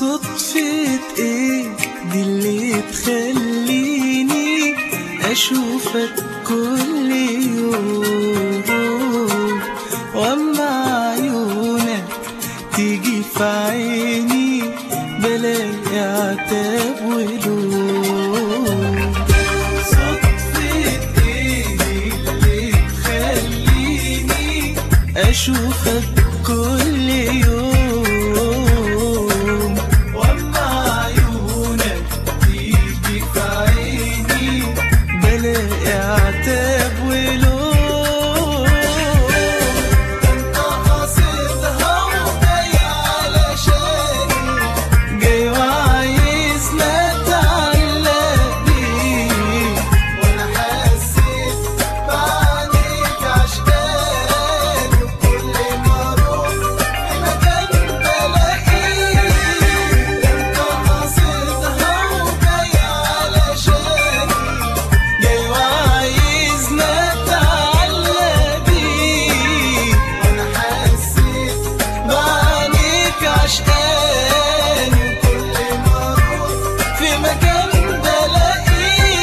صدفة ايه دي اللي تخليني اشوفك كل يوم واما عيونك تيجي في عيني بلاقي عتاب ولوم صدفة ايه اللي تخليني اشوفك كل يوم واما عيونك تيجي في عيني بلاقي عتاب ولوم انت قاصدها وجاي علشاني جاي وعايز نتعلق بيك وانا حسيت بعينيك عشقاني وكل ما اروح في مكان بلاقيك انت قاصدها وجاي علشاني جاي وعايز نتعلق بيك وانا حسيت بعينيك عشقاني وكل ما اروح في مكان بلاقيك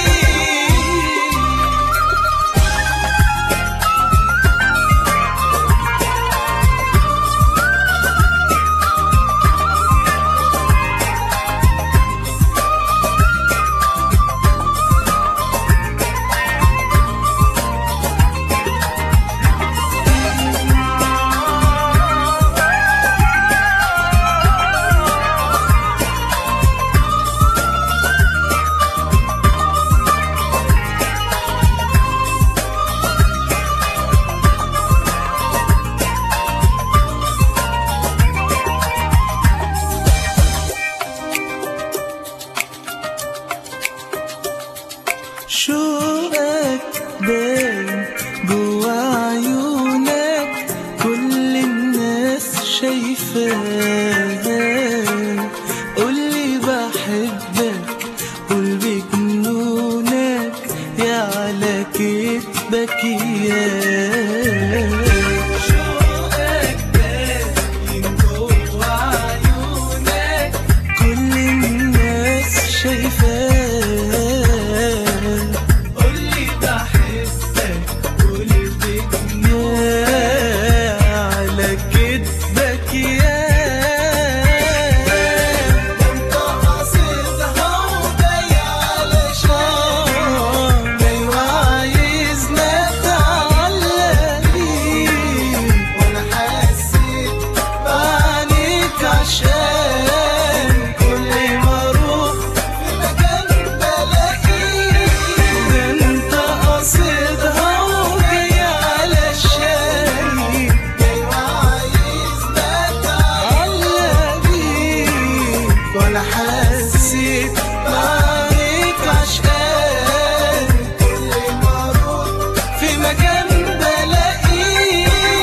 شوقك باين جوا عيونك كل الناس شايفاه قولي بحبك قول بجنونك يا على كتبك ياه شوقك باين جوا عيونك كل الناس شايفاه قولي بحبك قول بجنونك على كتبك يا انت قاصدها وجاي علشان جاي وعايز نتعلق بيك وانا حسيت بعينيك عشان كل ما اروح في مكان بلاقيك ده انت قاصدها وجاي علشاني جاي وعايز نتعلق بيك وانا حسيت بعينيك عشقان كل ما اروح في مكان بلاقيك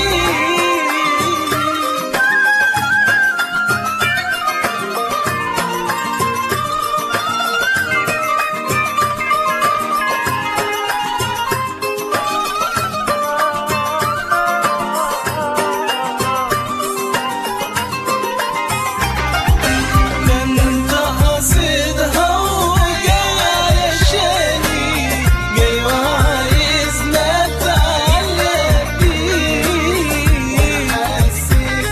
ده انت قاصدها وجاي علشاني جاي وعايز نتعلق بيك حسيت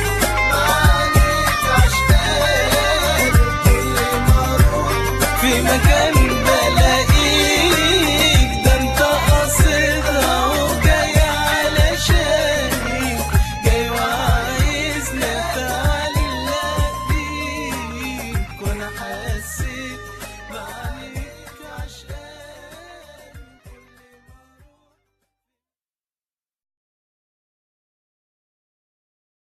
بعينيك عشقاني كل ما اروح في مكان